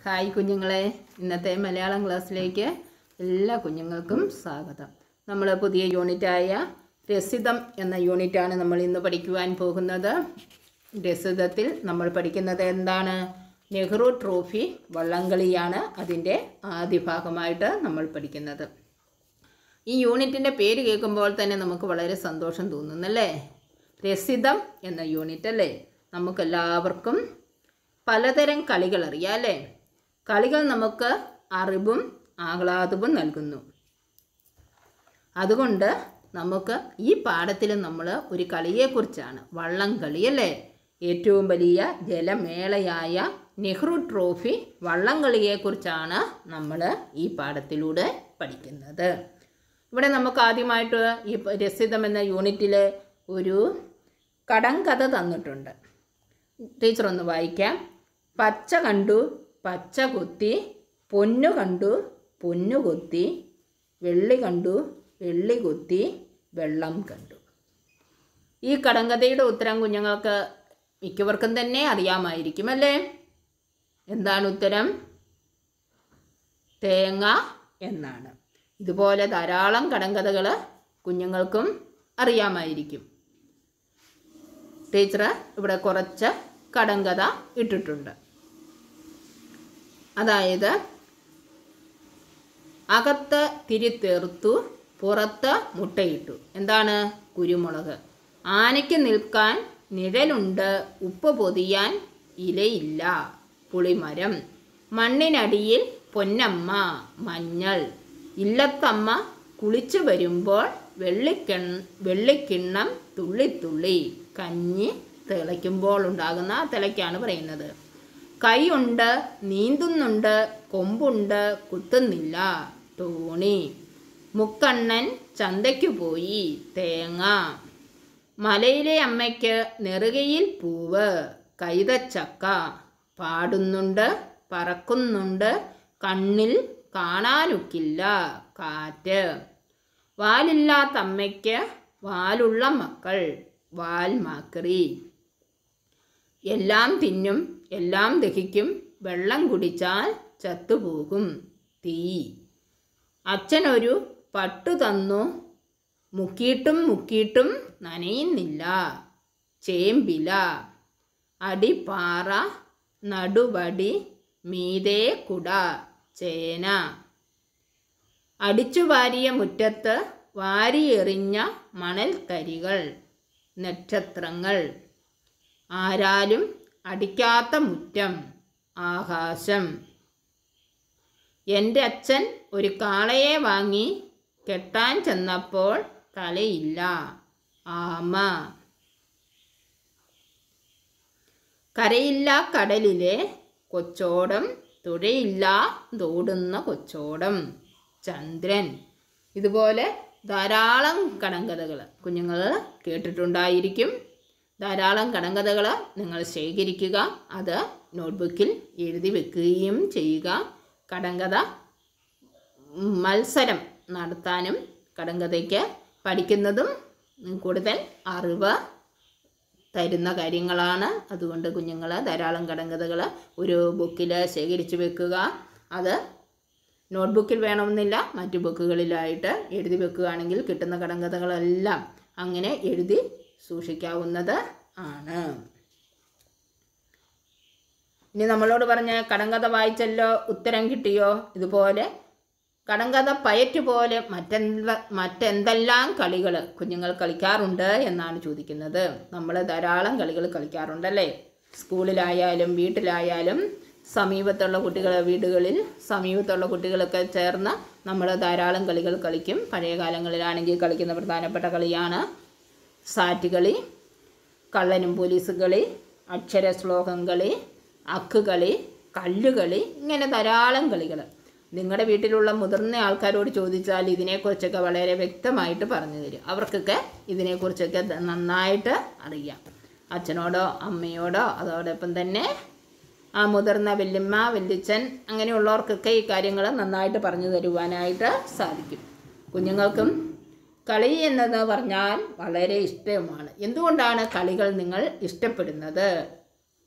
hi കുഞ്ഞുങ്ങളെ ഇന്നത്തെ മലയാളം ക്ലാസ്സിലേക്ക് എല്ലാ കുഞ്ഞുങ്ങൾക്കും സ്വാഗതം നമ്മൾ പുതിയ യൂണിറ്റായ രസിതം എന്ന യൂണിറ്റാണ് നമ്മൾ ഇന്ന് പഠിക്കുവാൻ പോകുന്നത് രസിതത്തിൽ നമ്മൾ പഠിക്കുന്നത് എന്താണ് നെഹ്റു ട്രോഫി വള്ളംകളിയാണ് അതിൻ്റെ ആദ്യ ഭാഗമായിട്ട് നമ്മൾ പഠിക്കുന്നത് ഈ യൂണിറ്റിൻ്റെ പേര് കേൾക്കുമ്പോൾ തന്നെ നമുക്ക് വളരെ സന്തോഷം തോന്നുന്നല്ലേ രസിതം എന്ന യൂണിറ്റ് അല്ലേ നമുക്കെല്ലാവർക്കും പലതരം കളികൾ അറിയാം അല്ലേ കളികൾ നമുക്ക് അറിവും ആഹ്ലാദവും നൽകുന്നു അതുകൊണ്ട് നമുക്ക് ഈ പാഠത്തിൽ നമ്മൾ ഒരു കളിയെക്കുറിച്ചാണ് വള്ളംകളി അല്ലേ ഏറ്റവും വലിയ ജലമേളയായ നെഹ്റു ട്രോഫി വള്ളംകളിയെക്കുറിച്ചാണ് നമ്മൾ ഈ പാഠത്തിലൂടെ പഠിക്കുന്നത് ഇവിടെ നമുക്ക് ആദ്യമായിട്ട് ഈ രസിതം എന്ന യൂണിറ്റിൽ ഒരു കടങ്കഥ തന്നിട്ടുണ്ട് ടീച്ചർ ഒന്ന് വായിക്കാം പച്ച കണ്ടു പച്ച കൊത്തി പൊന്നു കണ്ടു പൊന്നു കൊത്തി വെള്ളി കണ്ടു വെള്ളി കൊത്തി വെള്ളം കണ്ടു ഈ കടങ്കഥയുടെ ഉത്തരം കുഞ്ഞുങ്ങൾക്ക് മിക്കവർക്കും തന്നെ അറിയാമായിരിക്കും അല്ലേ എന്താണ് ഉത്തരം തേങ്ങ എന്നാണ് ഇതുപോലെ ധാരാളം കടങ്കഥകൾ കുഞ്ഞുങ്ങൾക്കും അറിയാമായിരിക്കും ടീച്ചർ ഇവിടെ കുറച്ച് കടങ്കഥ ഇട്ടിട്ടുണ്ട് അതായത് അകത്ത് തിരിത്തേർത്തു പുറത്ത് മുട്ടയിട്ടു എന്താണ് കുരുമുളക് ആനയ്ക്ക് നിൽക്കാൻ നിഴലുണ്ട് ഉപ്പ് പൊതിയാൻ ഇലയില്ല പുളിമരം മണ്ണിനടിയിൽ പൊന്നമ്മ മഞ്ഞൾ ഇല്ലത്തമ്മ കുളിച്ചു വരുമ്പോൾ വെള്ളിക്കിൺ വെള്ളിക്കിണ്ണം തുള്ളിത്തുള്ളി കഞ്ഞി തിളയ്ക്കുമ്പോൾ ഉണ്ടാകുന്ന തിളയ്ക്കാണ് പറയുന്നത് കൈയുണ്ട് നീന്തുന്നുണ്ട് കൊമ്പുണ്ട് കുത്തുന്നില്ല തോണി മുക്കണ്ണൻ ചന്തയ്ക്ക് പോയി തേങ്ങ മലയിലെ അമ്മയ്ക്ക് നെറുകയിൽ പൂവ് കൈതച്ചക്ക പാടുന്നുണ്ട് പറക്കുന്നുണ്ട് കണ്ണിൽ കാണാനൊക്കില്ല കാറ്റ് വാലില്ലാത്ത അമ്മയ്ക്ക് വാലുള്ള മക്കൾ വാൽമാക്രി എല്ലാം തിന്നും എല്ലാം ദഹിക്കും വെള്ളം കുടിച്ചാൽ ചത്തുപോകും തീ അച്ഛനൊരു പട്ടു തന്നു മുക്കിയിട്ടും മുക്കിയിട്ടും നനയുന്നില്ല ചേമ്പില അടിപ്പാറ നടുവടി മീതേ കുട ചേന അടിച്ചു വാരിയ മുറ്റത്ത് വാരിയെറിഞ്ഞ മണൽക്കരികൾ നക്ഷത്രങ്ങൾ ആരാലും അടിക്കാത്ത മുറ്റം ആകാശം എൻ്റെ അച്ഛൻ ഒരു കാളയെ വാങ്ങി കെട്ടാൻ ചെന്നപ്പോൾ തലയില്ല ആമ കരയില്ല കടലിലെ കൊച്ചോടം തുഴയില്ല തോടുന്ന കൊച്ചോടം ചന്ദ്രൻ ഇതുപോലെ ധാരാളം കടങ്കഥകൾ കുഞ്ഞുങ്ങൾ കേട്ടിട്ടുണ്ടായിരിക്കും ധാരാളം കടങ്കഥകൾ നിങ്ങൾ ശേഖരിക്കുക അത് നോട്ട്ബുക്കിൽ എഴുതി വെക്കുകയും ചെയ്യുക കടങ്കഥ മത്സരം നടത്താനും കടങ്കഥയ്ക്ക് പഠിക്കുന്നതും കൂടുതൽ അറിവ് തരുന്ന കാര്യങ്ങളാണ് അതുകൊണ്ട് കുഞ്ഞുങ്ങൾ ധാരാളം കടങ്കഥകൾ ഒരു ബുക്കിൽ ശേഖരിച്ച് വെക്കുക അത് നോട്ട്ബുക്കിൽ വേണമെന്നില്ല മറ്റു ബുക്കുകളിലായിട്ട് എഴുതി വെക്കുകയാണെങ്കിൽ കിട്ടുന്ന കടങ്കഥകളെല്ലാം അങ്ങനെ എഴുതി സൂക്ഷിക്കാവുന്നത് ആണ് ഇനി നമ്മളോട് പറഞ്ഞ കടങ്കഥ വായിച്ചല്ലോ ഉത്തരം കിട്ടിയോ ഇതുപോലെ കടങ്കഥ പയറ്റ് പോലെ മറ്റെന്ത മറ്റെന്തെല്ലാം കളികൾ കുഞ്ഞുങ്ങൾ കളിക്കാറുണ്ട് എന്നാണ് ചോദിക്കുന്നത് നമ്മൾ ധാരാളം കളികൾ കളിക്കാറുണ്ടല്ലേ സ്കൂളിലായാലും വീട്ടിലായാലും സമീപത്തുള്ള കുട്ടികളെ വീടുകളിൽ സമീപത്തുള്ള കുട്ടികളൊക്കെ ചേർന്ന് നമ്മൾ ധാരാളം കളികൾ കളിക്കും പഴയ കാലങ്ങളിലാണെങ്കിൽ കളിക്കുന്ന പ്രധാനപ്പെട്ട കളിയാണ് സാറ്റ് കളി കള്ളനും പോലീസ് കളി അക്ഷര ശ്ലോകം കളി അക്ക് കളി കല്ലുകളി ഇങ്ങനെ ധാരാളം കളികൾ നിങ്ങളുടെ വീട്ടിലുള്ള മുതിർന്ന ആൾക്കാരോട് ചോദിച്ചാൽ ഇതിനെക്കുറിച്ചൊക്കെ വളരെ വ്യക്തമായിട്ട് പറഞ്ഞു തരും അവർക്കൊക്കെ ഇതിനെക്കുറിച്ചൊക്കെ നന്നായിട്ട് അറിയാം അച്ഛനോടോ അമ്മയോടോ അതോടൊപ്പം തന്നെ ആ മുതിർന്ന വല്യമ്മ വല്യച്ഛൻ അങ്ങനെയുള്ളവർക്കൊക്കെ ഈ കാര്യങ്ങൾ നന്നായിട്ട് പറഞ്ഞു തരുവാനായിട്ട് സാധിക്കും കുഞ്ഞുങ്ങൾക്കും കളി എന്നത് പറഞ്ഞാൽ വളരെ ഇഷ്ടമാണ് എന്തുകൊണ്ടാണ് കളികൾ നിങ്ങൾ ഇഷ്ടപ്പെടുന്നത്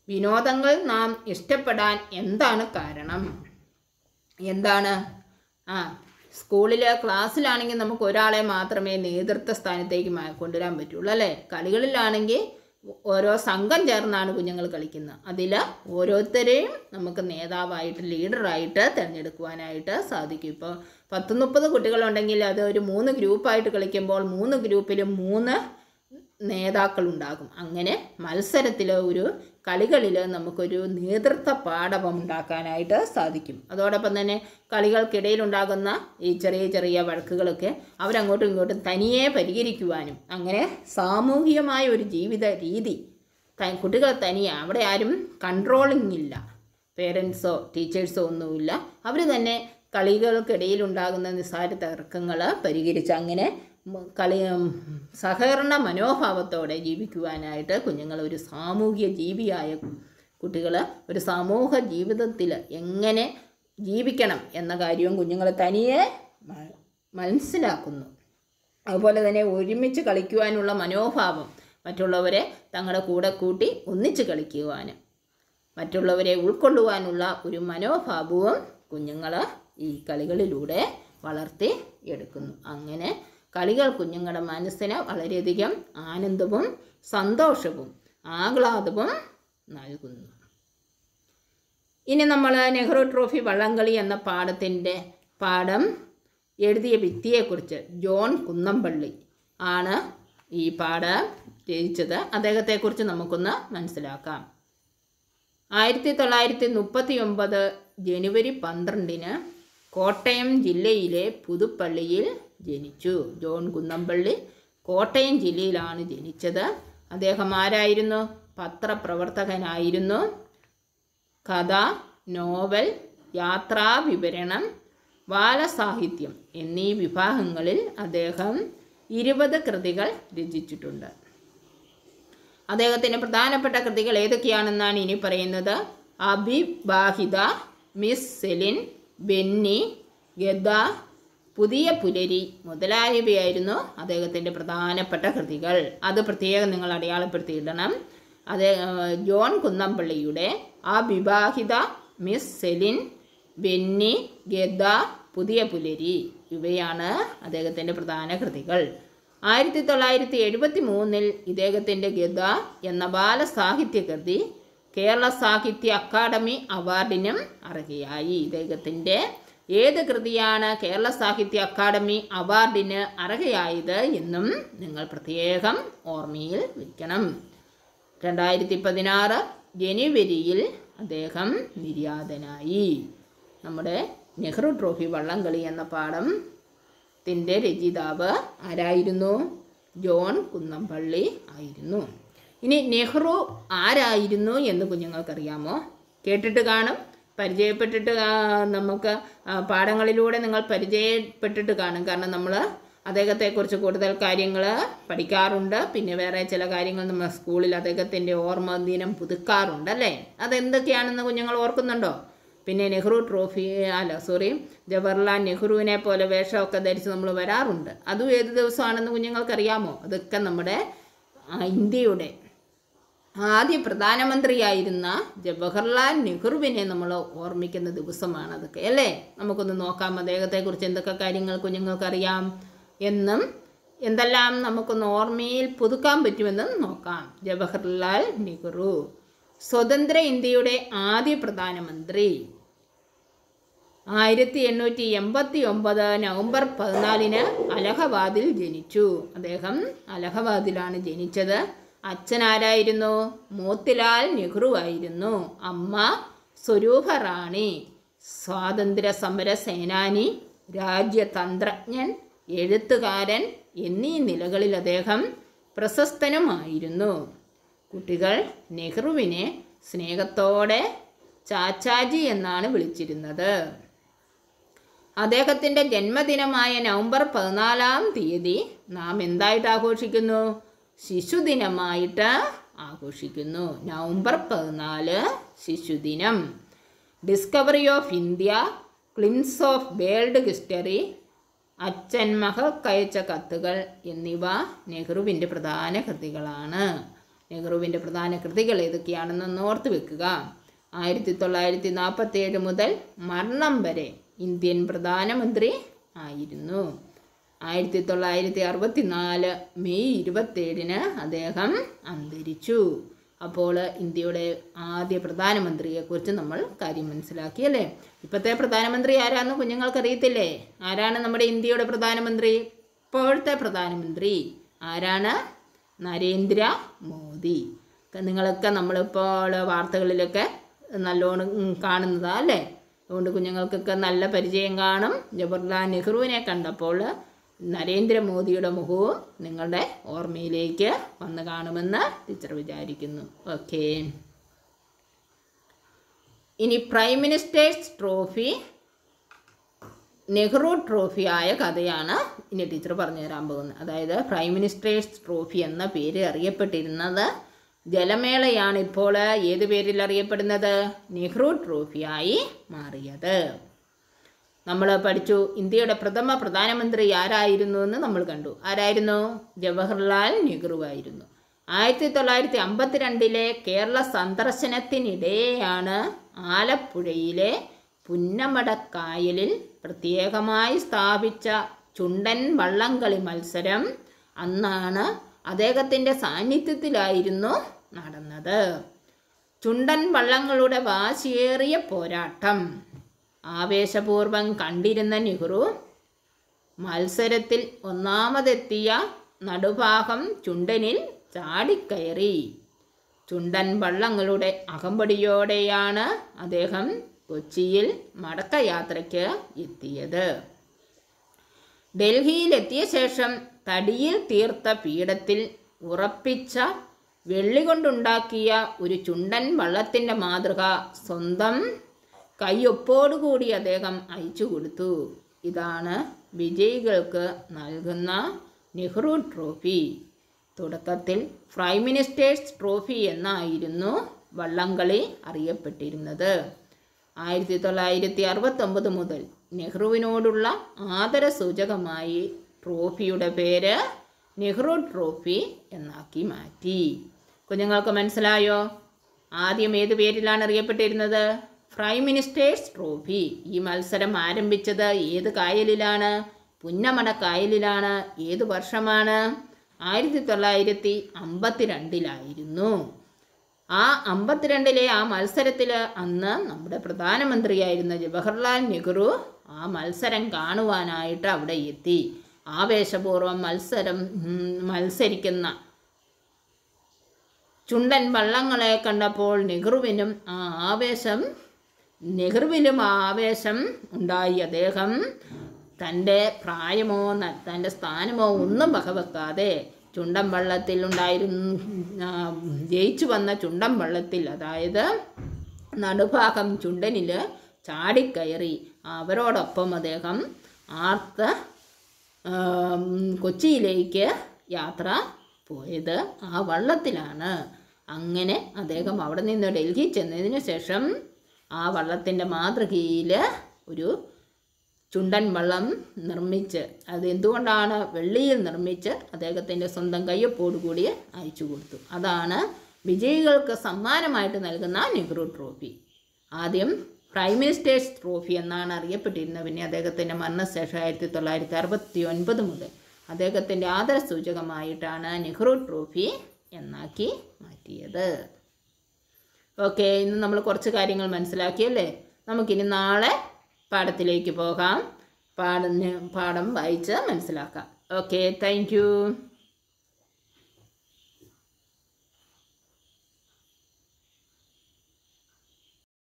വിനോദങ്ങൾ നാം ഇഷ്ടപ്പെടാൻ എന്താണ് കാരണം എന്താണ് ആ സ്കൂളിൽ ക്ലാസ്സിലാണെങ്കിൽ നമുക്ക് ഒരാളെ മാത്രമേ നേതൃത്വ സ്ഥാനത്തേക്ക് മാ- കൊണ്ടുവരാൻ പറ്റുള്ളൂ അല്ലേ കളികളിലാണെങ്കിൽ ഓരോ സംഘം ചേർന്നാണ് കുഞ്ഞുങ്ങൾ കളിക്കുന്നത് അതിൽ ഓരോരുത്തരെയും നമുക്ക് നേതാവായിട്ട് ലീഡറായിട്ട് തിരഞ്ഞെടുക്കുവാനായിട്ട് സാധിക്കും ഇപ്പോൾ പത്ത് മുപ്പത് കുട്ടികളുണ്ടെങ്കിൽ അത് ഒരു മൂന്ന് ഗ്രൂപ്പായിട്ട് കളിക്കുമ്പോൾ മൂന്ന് ഗ്രൂപ്പിലും മൂന്ന് നേതാക്കളുണ്ടാകും അങ്ങനെ മത്സരത്തിൽ ഒരു കളികളിൽ നമുക്കൊരു നേതൃത്വ പാഠവം ഉണ്ടാക്കാനായിട്ട് സാധിക്കും അതോടൊപ്പം തന്നെ കളികൾക്കിടയിലുണ്ടാകുന്ന ഈ ചെറിയ ചെറിയ വഴക്കുകളൊക്കെ അവരങ്ങോട്ടും ഇങ്ങോട്ടും തനിയെ പരിഹരിക്കുവാനും അങ്ങനെ സാമൂഹികമായ ഒരു ജീവിത രീതി ത- കുട്ടികൾ തനിയെ അവിടെ ആരും കൺട്രോളിംഗ് ഇല്ല പേരൻസോ ടീച്ചേഴ്സോ ഒന്നുമില്ല അവർ തന്നെ കളികൾക്കിടയിലുണ്ടാകുന്ന നിസ്സാര തർക്കങ്ങൾ പരിഹരിച്ച് അങ്ങനെ മ- കളി ഉം, സഹകരണ മനോഭാവത്തോടെ ജീവിക്കുവാനായിട്ട് കുഞ്ഞുങ്ങൾ ഒരു സാമൂഹിക ജീവിയായ കുട്ടികൾ ഒരു സമൂഹ ജീവിതത്തിൽ എങ്ങനെ ജീവിക്കണം എന്ന കാര്യവും കുഞ്ഞുങ്ങൾ തനിയെ മ- മനസ്സിലാക്കുന്നു അതുപോലെ തന്നെ ഒരുമിച്ച് കളിക്കുവാനുള്ള മനോഭാവം മറ്റുള്ളവരെ തങ്ങളുടെ കൂടെ കൂട്ടി ഒന്നിച്ച് കളിക്കുവാനും മറ്റുള്ളവരെ ഉൾക്കൊള്ളുവാനുള്ള ഒരു മനോഭാവവും കുഞ്ഞുങ്ങൾ ഈ കളികളിലൂടെ വളർത്തി എടുക്കുന്നു അങ്ങനെ കളികൾ കുഞ്ഞുങ്ങളുടെ മനസ്സിന് വളരെയധികം ആനന്ദവും സന്തോഷവും ആഹ്ലാദവും നൽകുന്നു ഇനി നമ്മൾ നെഹ്റു ട്രോഫി വള്ളംകളി എന്ന പാഠത്തിൻ്റെ പാഠം എഴുതിയ വ്യക്തിയെക്കുറിച്ച് ജോൺ കുന്നംപള്ളി ആണ് ഈ പാഠം രചിച്ചത് അദ്ദേഹത്തെക്കുറിച്ച് നമുക്കൊന്ന് മനസ്സിലാക്കാം ആയിരത്തി തൊള്ളായിരത്തി മുപ്പത്തി ഒമ്പത് ജനുവരി പന്ത്രണ്ടിന് കോട്ടയം ജില്ലയിലെ പുതുപ്പള്ളിയിൽ ജനിച്ചു ജോൺ കുന്നംപള്ളി കോട്ടയം ജില്ലയിലാണ് ജനിച്ചത് അദ്ദേഹം ആരായിരുന്നു പത്രപ്രവർത്തകനായിരുന്നു കഥ നോവൽ യാത്രാ വിവരണം ബാലസാഹിത്യം എന്നീ വിഭാഗങ്ങളിൽ അദ്ദേഹം ഇരുപത് കൃതികൾ രചിച്ചിട്ടുണ്ട് അദ്ദേഹത്തിൻ്റെ പ്രധാനപ്പെട്ട കൃതികൾ ഏതൊക്കെയാണെന്നാണ് ഇനി പറയുന്നത് അഭിബാഹിത മിസ് സെലിൻ ബെന്നി ഗദ പുതിയ പുലരി മുതലായവയായിരുന്നു അദ്ദേഹത്തിൻ്റെ പ്രധാനപ്പെട്ട കൃതികൾ അത് പ്രത്യേകം നിങ്ങൾ അടയാളപ്പെടുത്തിയിടണം അത് ആ, ജോൺ കുന്നംപള്ളിയുടെ അവിവാഹിത മിസ് സെലിൻ ബെന്നി ഗദ പുതിയ പുലരി ഇവയാണ് അദ്ദേഹത്തിൻ്റെ പ്രധാന കൃതികൾ ആയിരത്തി തൊള്ളായിരത്തി എഴുപത്തി മൂന്നിൽ ഇദ്ദേഹത്തിൻ്റെ ഗദ എന്ന ബാലസാഹിത്യ കൃതി കേരള സാഹിത്യ അക്കാദമി അവാർഡിനും അർഹയായി ഇദ്ദേഹത്തിൻ്റെ ഏത് കൃതിയാണ് കേരള സാഹിത്യ അക്കാദമി അവാർഡിന് അർഹയായത് എന്നും നിങ്ങൾ പ്രത്യേകം ഓർമ്മയിൽ വയ്ക്കണം രണ്ടായിരത്തി പതിനാറ് ജനുവരിയിൽ അദ്ദേഹം നിര്യാതനായി നമ്മുടെ നെഹ്റു ട്രോഫി വള്ളംകളി എന്ന പാഠം ത്തിൻ്റെ രചയിതാവ് ആരായിരുന്നു ജോൺ കുന്നംപള്ളി ആയിരുന്നു ഇനി നെഹ്റു ആരായിരുന്നു എന്ന് കുഞ്ഞുങ്ങൾക്കറിയാമോ കേട്ടിട്ട് കാണും പരിചയപ്പെട്ടിട്ട് കാ- നമുക്ക് ആ, പാഠങ്ങളിലൂടെ നിങ്ങൾ പരിചയപ്പെട്ടിട്ട് കാണും കാരണം നമ്മൾ അദ്ദേഹത്തെക്കുറിച്ച് കൂടുതൽ കാര്യങ്ങൾ പഠിക്കാറുണ്ട് പിന്നെ വേറെ ചില കാര്യങ്ങൾ നമ്മൾ സ്കൂളിൽ അദ്ദേഹത്തിൻ്റെ ഓർമ്മ ദിനം പുതുക്കാറുണ്ട് അല്ലേ അതെന്തൊക്കെയാണെന്ന് കുഞ്ഞുങ്ങൾ ഓർക്കുന്നുണ്ടോ പിന്നെ നെഹ്റു ട്രോഫി അല്ല സോറി ജവഹർലാൽ നെഹ്റുവിനെ പോലെ വേഷമൊക്കെ ധരിച്ച് നമ്മൾ വരാറുണ്ട് അതും ഏത് ദിവസമാണെന്ന് കുഞ്ഞുങ്ങൾക്കറിയാമോ അതൊക്കെ നമ്മുടെ ആ, ഇന്ത്യയുടെ ആദ്യ പ്രധാനമന്ത്രിയായിരുന്ന ജവഹർലാൽ നെഹ്റുവിനെ നമ്മൾ ഓർമ്മിക്കുന്ന ദിവസമാണ് അതൊക്കെ അല്ലേ നമുക്കൊന്ന് നോക്കാം അദ്ദേഹത്തെക്കുറിച്ച് എന്തൊക്കെ കാര്യങ്ങൾ കുഞ്ഞുങ്ങൾക്കറിയാം എന്നും എന്തെല്ലാം നമുക്കൊന്ന് ഓർമ്മയിൽ പുതുക്കാൻ പറ്റുമെന്നും നോക്കാം ജവഹർലാൽ നെഹ്റു സ്വതന്ത്ര ഇന്ത്യയുടെ ആദ്യ പ്രധാനമന്ത്രി ആയിരത്തി എണ്ണൂറ്റി എൺപത്തി ഒമ്പത് നവംബർ പതിനാലിന് അലഹബാദിൽ ജനിച്ചു അദ്ദേഹം അലഹബാദിലാണ് ജനിച്ചത് അച്ഛൻ ആരായിരുന്നു മോത്തിലാൽ നെഹ്റു ആയിരുന്നു അമ്മ സ്വരൂപ റാണി സ്വാതന്ത്ര്യ സമര സേനാനി രാജ്യതന്ത്രജ്ഞൻ എഴുത്തുകാരൻ എന്നീ നിലകളിൽ അദ്ദേഹം പ്രശസ്തനുമായിരുന്നു കുട്ടികൾ നെഹ്റുവിനെ സ്നേഹത്തോടെ ചാച്ചാജി എന്നാണ് വിളിച്ചിരുന്നത് അദ്ദേഹത്തിൻ്റെ ജന്മദിനമായ നവംബർ പതിനാലാം തീയതി നാം എന്തായിട്ട് ആഘോഷിക്കുന്നു ശിശുദിനമായിട്ട് ആഘോഷിക്കുന്നു നവംബർ പതിനാല് ശിശുദിനം discovery of India glimpses of world history അച്ഛൻ മകൾക്കയച്ച കത്തുകൾ എന്നിവ നെഹ്റുവിൻ്റെ പ്രധാന കൃതികളാണ് നെഹ്റുവിൻ്റെ പ്രധാന കൃതികൾ ഏതൊക്കെയാണെന്ന് ഓർത്ത് വെക്കുക ആയിരത്തി തൊള്ളായിരത്തി നാൽപ്പത്തി ഏഴ് മുതൽ മരണം വരെ ഇന്ത്യൻ പ്രധാനമന്ത്രി ആയിരുന്നു ആയിരത്തി തൊള്ളായിരത്തി അറുപത്തി നാല് മെയ് ഇരുപത്തേഴിന് അദ്ദേഹം അന്തരിച്ചു അപ്പോൾ ഇന്ത്യയുടെ ആദ്യ പ്രധാനമന്ത്രിയെക്കുറിച്ച് നമ്മൾ കാര്യം മനസ്സിലാക്കി അല്ലേ ഇപ്പോഴത്തെ പ്രധാനമന്ത്രി ആരാന്ന് കുഞ്ഞുങ്ങൾക്ക് അറിയത്തില്ലേ ആരാണ് നമ്മുടെ ഇന്ത്യയുടെ പ്രധാനമന്ത്രി ഇപ്പോഴത്തെ പ്രധാനമന്ത്രി ആരാണ് നരേന്ദ്ര മോദി നിങ്ങളൊക്കെ നമ്മളിപ്പോൾ വാർത്തകളിലൊക്കെ നല്ലോണം ഉം, കാണുന്നതാ അല്ലേ അതുകൊണ്ട് കുഞ്ഞുങ്ങൾക്കൊക്കെ നല്ല പരിചയം കാണും ജവഹർലാൽ നെഹ്റുവിനെ കണ്ടപ്പോൾ നരേന്ദ്രമോദിയുടെ മുഖവും നിങ്ങളുടെ ഓർമ്മയിലേക്ക് വന്ന് കാണുമെന്ന് ടീച്ചർ വിചാരിക്കുന്നു ഓക്കേ ഇനി prime minister's trophy Nehru trophy ആയ കഥയാണ് ഇനി ടീച്ചർ പറഞ്ഞു തരാൻ പോകുന്നത് അതായത് പ്രൈം മിനിസ്റ്റേഴ്സ് ട്രോഫി എന്ന പേര് അറിയപ്പെട്ടിരുന്നത് ജലമേളയാണ് ഇപ്പോൾ ഏത് പേരിൽ അറിയപ്പെടുന്നത് നെഹ്റു ട്രോഫിയായി മാറിയത് നമ്മൾ പഠിച്ചു ഇന്ത്യയുടെ പ്രഥമ പ്രധാനമന്ത്രി ആരായിരുന്നു എന്ന് നമ്മൾ കണ്ടു ആരായിരുന്നു ജവഹർലാൽ നെഹ്റു ആയിരുന്നു ആയിരത്തി തൊള്ളായിരത്തി അമ്പത്തിരണ്ടിലെ കേരള സന്ദർശനത്തിനിടെയാണ് ആലപ്പുഴയിലെ പുന്നമടക്കായലിൽ പ്രത്യേകമായി സ്ഥാപിച്ച ചുണ്ടൻ വള്ളംകളി മത്സരം അന്നാണ് അദ്ദേഹത്തിൻ്റെ സാന്നിധ്യത്തിലായിരുന്നു നടന്നത് ചുണ്ടൻ വള്ളങ്ങളുടെ വാശിയേറിയ പോരാട്ടം ആവേശപൂർവം കണ്ടിരുന്ന നെഹ്റു മത്സരത്തിൽ ഒന്നാമതെത്തിയ നടുഭാഗം ചുണ്ടനിൽ ചാടിക്കയറി ചുണ്ടൻ വള്ളങ്ങളുടെ അകമ്പടിയോടെയാണ് അദ്ദേഹം കൊച്ചിയിൽ മടക്കയാത്രയ്ക്ക് എത്തിയത് ഡൽഹിയിലെത്തിയ ശേഷം തടിയിൽ തീർത്ത പീഠത്തിൽ ഉറപ്പിച്ച വെള്ളി കൊണ്ടുണ്ടാക്കിയ ഒരു ചുണ്ടൻ വള്ളത്തിൻ്റെ മാതൃക സ്വന്തം കയ്യൊപ്പോടുകൂടി അദ്ദേഹം അയച്ചു കൊടുത്തു ഇതാണ് വിജയികൾക്ക് നൽകുന്ന നെഹ്റു ട്രോഫി തുടക്കത്തിൽ പ്രൈം മിനിസ്റ്റേഴ്സ് ട്രോഫി എന്നായിരുന്നു വള്ളംകളി അറിയപ്പെട്ടിരുന്നത് ആയിരത്തി തൊള്ളായിരത്തി അറുപത്തൊമ്പത് മുതൽ നെഹ്റുവിനോടുള്ള ആദരസൂചകമായി ട്രോഫിയുടെ പേര് നെഹ്റു ട്രോഫി എന്നാക്കി മാറ്റി കുഞ്ഞുങ്ങൾക്ക് മനസ്സിലായോ ആദ്യം ഏത് പേരിലാണ് അറിയപ്പെട്ടിരുന്നത് പ്രൈം മിനിസ്റ്റേഴ്സ് ട്രോഫി ഈ മത്സരം ആരംഭിച്ചത് ഏത് കായലിലാണ് പുന്നമട കായലിലാണ് ഏത് വർഷമാണ് ആയിരത്തി തൊള്ളായിരത്തി അമ്പത്തിരണ്ടിലായിരുന്നു ആ അമ്പത്തിരണ്ടിലെ ആ മത്സരത്തിൽ അന്ന് നമ്മുടെ പ്രധാനമന്ത്രിയായിരുന്ന ജവഹർലാൽ നെഹ്റു ആ മത്സരം കാണുവാനായിട്ട് അവിടെ എത്തി ആവേശപൂർവ്വം മത്സരം ഉം, മത്സരിക്കുന്ന ചുണ്ടൻ വള്ളങ്ങളെ കണ്ടപ്പോൾ നെഹ്റുവിനും ആ ആവേശം നെഹ്റുവിലും ആ ആവേശം ഉണ്ടായി അദ്ദേഹം തൻ്റെ പ്രായമോ ന- തൻ്റെ സ്ഥാനമോ ഒന്നും വകവെക്കാതെ ചുണ്ടൻ വള്ളത്തിൽ ഉണ്ടായിരുന്നു ആ, ജയിച്ചു വന്ന ചുണ്ടൻ വള്ളത്തിൽ അതായത് നടുഭാഗം ചുണ്ടനിൽ ചാടിക്കയറി അവരോടൊപ്പം അദ്ദേഹം ആർത്ത ആം, കൊച്ചിയിലേക്ക് യാത്ര പോയത് ആ വള്ളത്തിലാണ് അങ്ങനെ അദ്ദേഹം അവിടെ നിന്ന് ഡൽഹി ചെന്നതിന് ശേഷം ആ വള്ളത്തിൻ്റെ മാതൃകയിൽ ഒരു ചുണ്ടൻ വള്ളം നിർമ്മിച്ച് അത് എന്തുകൊണ്ടാണ് വെള്ളിയിൽ നിർമ്മിച്ച് അദ്ദേഹത്തിൻ്റെ സ്വന്തം കയ്യൊപ്പോടുകൂടി അയച്ചു കൊടുത്തു അതാണ് വിജയികൾക്ക് സമ്മാനമായിട്ട് നൽകുന്ന നെഹ്റു ട്രോഫി ആദ്യം പ്രൈം മിനിസ്റ്റേഴ്സ് ട്രോഫി എന്നാണ് അറിയപ്പെട്ടിരുന്നത് പിന്നെ അദ്ദേഹത്തിൻ്റെ മരണശേഷം ആയിരത്തി തൊള്ളായിരത്തി അറുപത്തി ഒൻപത് മുതൽ അദ്ദേഹത്തിൻ്റെ ആദരസൂചകമായിട്ടാണ് നെഹ്റു ട്രോഫി എന്നാക്കി മാറ്റിയത് ഓക്കെ ഇന്ന് നമ്മൾ കുറച്ച് കാര്യങ്ങൾ മനസ്സിലാക്കിയല്ലേ നമുക്കിനി നാളെ പാഠത്തിലേക്ക് പോകാം പാഠം പാഠം വായിച്ച് മനസ്സിലാക്കാം ഓക്കെ താങ്ക് യു